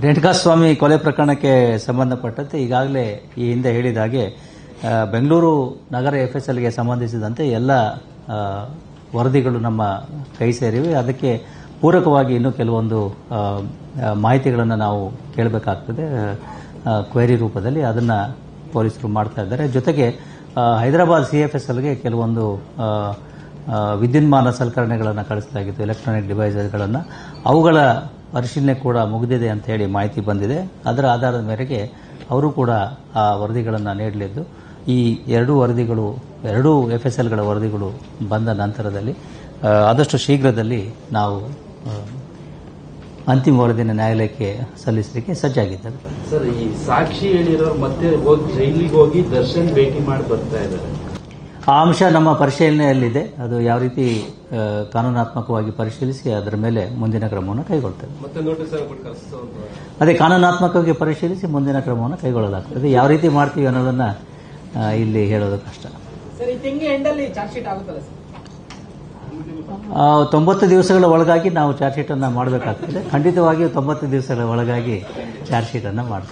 ರೇಣುಕಾಸ್ವಾಮಿ ಕೊಲೆ ಪ್ರಕರಣಕ್ಕೆ ಸಂಬಂಧಪಟ್ಟಂತೆ ಈಗಾಗಲೇ ಈ ಹಿಂದೆ ಹೇಳಿದ ಹಾಗೆ ಆ, ಬೆಂಗಳೂರು ನಗರ ಎಫ್ ಎಸ್ ಎಲ್ಗೆ ಸಂಬಂಧಿಸಿದಂತೆ ಎಲ್ಲ ಆ, ವರದಿಗಳು ನಮ್ಮ ಕೈ ಸೇರಿವೆ ಅದಕ್ಕೆ ಪೂರಕವಾಗಿ ಇನ್ನೂ ಕೆಲವೊಂದು ಆ, ಆ, ಮಾಹಿತಿಗಳನ್ನು ನಾವು ಕೇಳಬೇಕಾಗ್ತದೆ ಕ್ವೆರಿ ರೂಪದಲ್ಲಿ ಅದನ್ನು ಪೊಲೀಸರು ಮಾಡ್ತಾ ಇದ್ದಾರೆ ಜೊತೆಗೆ ಆ, ಹೈದರಾಬಾದ್ ಸಿ ಎಫ್ ಎಸ್ ಎಲ್ಗೆ ಕೆಲವೊಂದು ಆ, ಆ, ವಿದ್ಯುನ್ಮಾನ ಸಲಕರಣೆಗಳನ್ನು ಕಳಿಸಲಾಗಿತ್ತು ಎಲೆಕ್ಟ್ರಾನಿಕ್ ಡಿವೈಸಸ್ಗಳನ್ನು ಅವುಗಳ ಪರಿಶೀಲನೆ ಕೂಡ ಮುಗಿದಿದೆ ಅಂತ ಹೇಳಿ ಮಾಹಿತಿ ಬಂದಿದೆ ಅದರ ಆಧಾರದ ಮೇರೆಗೆ ಅವರು ಕೂಡ ಆ ವರದಿಗಳನ್ನು ನೀಡಲಿದ್ದು ಈ ಎರಡೂ ವರದಿಗಳು ಎರಡೂ ಎಫ್ ಎಸ್ ಎಲ್ಗಳ ವರದಿಗಳು ಬಂದ ನಂತರದಲ್ಲಿ ಆ, ಆದಷ್ಟು ಶೀಘ್ರದಲ್ಲಿ ನಾವು ಆ, ಅಂತಿಮ ವರದಿನ ನ್ಯಾಯಾಲಯಕ್ಕೆ ಸಲ್ಲಿಸಲಿಕ್ಕೆ ಸಜ್ಜಾಗಿದ್ದೇವೆ ಸರ್ ಈ ಸಾಕ್ಷಿ ಹೇಳಿರೋರು ಮತ್ತೆ ಹೋಗಿ ಜೈಲಿಗೆ ಹೋಗಿ ದರ್ಶನ್ ಭೇಟಿ ಮಾಡಿ ಬರ್ತಾ ಇದ್ದಾರೆ ಆ ಅಂಶ ನಮ್ಮ ಪರಿಶೀಲನೆಯಲ್ಲಿದೆ ಅದು ಯಾವ ರೀತಿ ಆ, ಕಾನೂನಾತ್ಮಕವಾಗಿ ಪರಿಶೀಲಿಸಿ ಅದರ ಮೇಲೆ ಮುಂದಿನ ಕ್ರಮವನ್ನು ಕೈಗೊಳ್ತೇವೆ ಮತ್ತೆ ನೋಟಿಸ್ ಆಗ್ಬಿಟ್ಟು ಕಳಿಸ್ತಾ ಅದೇ ಕಾನೂನಾತ್ಮಕವಾಗಿ ಪರಿಶೀಲಿಸಿ ಮುಂದಿನ ಕ್ರಮವನ್ನು ಕೈಗೊಳ್ಳಲಾಗ್ತದೆ ಯಾವ ರೀತಿ ಮಾಡ್ತೀವಿ ಅನ್ನೋದನ್ನ ಆ, ಇಲ್ಲಿ ಹೇಳೋದು ಕಷ್ಟ ಸರ್ ಈ ತಿಂಗಳ ಎಂಡಲ್ಲಿ ಚಾರ್ಜ್ ಶೀಟ್ ಆಗುತ್ತಲ್ಲ ಸರ್ ಆ, ತೊಂಬತ್ತು ದಿವಸಗಳ ಒಳಗಾಗಿ ನಾವು ಚಾರ್ಜ್ ಶೀಟ್ ಅನ್ನ ಮಾಡಬೇಕಾಗ್ತದೆ ಖಂಡಿತವಾಗಿಯೂ ತೊಂಬತ್ತು ದಿವಸಗಳ ಒಳಗಾಗಿ ಚಾರ್ಜ್ ಶೀಟ್ ಅನ್ನ ಮಾಡ್ತೀವಿ